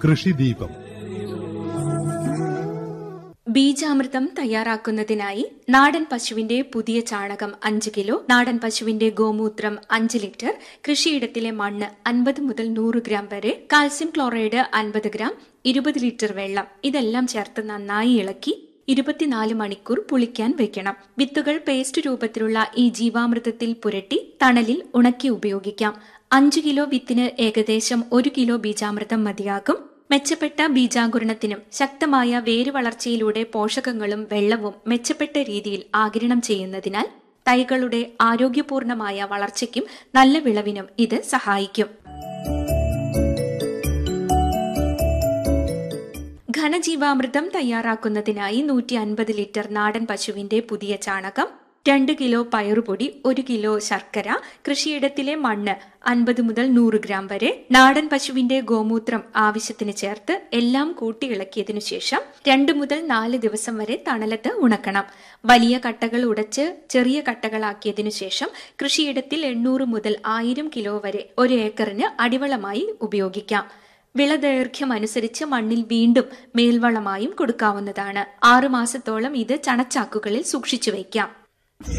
കൃഷിദീപം ബീജാമൃതം തയ്യാറാക്കുന്നതിനായി നാടൻ പശുവിന്റെ പുതിയ ചാണകം അഞ്ച് കിലോ നാടൻ പശുവിന്റെ ഗോമൂത്രം അഞ്ച് ലിറ്റർ കൃഷിയിടത്തിലെ മണ്ണ് അൻപത് മുതൽ നൂറ് ഗ്രാം വരെ കാൽസ്യം ക്ലോറൈഡ് അൻപത് ഗ്രാം ഇരുപത് ലിറ്റർ വെള്ളം ഇതെല്ലാം ചേർത്ത് നന്നായി ഇളക്കി ഇരുപത്തിനാല് മണിക്കൂർ പുളിക്കാൻ വെക്കണം വിത്തുകൾ പേസ്റ്റ് രൂപത്തിലുള്ള ഈ ജീവാമൃതത്തിൽ പുരട്ടി തണലിൽ ഉണക്കി ഉപയോഗിക്കാം അഞ്ചു കിലോ വിത്തിന് ഏകദേശം ഒരു കിലോ ബീജാമൃതം മതിയാകും മെച്ചപ്പെട്ട ബീജാകുരണത്തിനും ശക്തമായ വേര് വളർച്ചയിലൂടെ പോഷകങ്ങളും വെള്ളവും മെച്ചപ്പെട്ട രീതിയിൽ ആകിരണം ചെയ്യുന്നതിനാൽ തൈകളുടെ ആരോഗ്യപൂർണമായ വളർച്ചയ്ക്കും നല്ല വിളവിനും ഇത് സഹായിക്കും ഘനജീവാമൃതം തയ്യാറാക്കുന്നതിനായി നൂറ്റി അൻപത് ലിറ്റർ നാടൻ പശുവിന്റെ പുതിയ ചാണകം രണ്ട് കിലോ പയറുപൊടി ഒരു കിലോ ശർക്കര കൃഷിയിടത്തിലെ മണ്ണ് അൻപത് മുതൽ നൂറ് ഗ്രാം വരെ നാടൻ പശുവിന്റെ ഗോമൂത്രം ആവശ്യത്തിന് ചേർത്ത് എല്ലാം കൂട്ടി ഇളക്കിയതിനു ശേഷം രണ്ട് മുതൽ നാല് ദിവസം വരെ തണലത്ത് ഉണക്കണം വലിയ കട്ടകൾ ഉടച്ച് ചെറിയ കട്ടകളാക്കിയതിനു ശേഷം കൃഷിയിടത്തിൽ എണ്ണൂറ് മുതൽ ആയിരം കിലോ വരെ ഒരു ഏക്കറിന് അടിവളമായി ഉപയോഗിക്കാം വിളദൈർഘ്യം അനുസരിച്ച് മണ്ണിൽ വീണ്ടും മേൽവളമായും കൊടുക്കാവുന്നതാണ് ആറുമാസത്തോളം ഇത് ചണച്ചാക്കുകളിൽ സൂക്ഷിച്ചു വയ്ക്കാം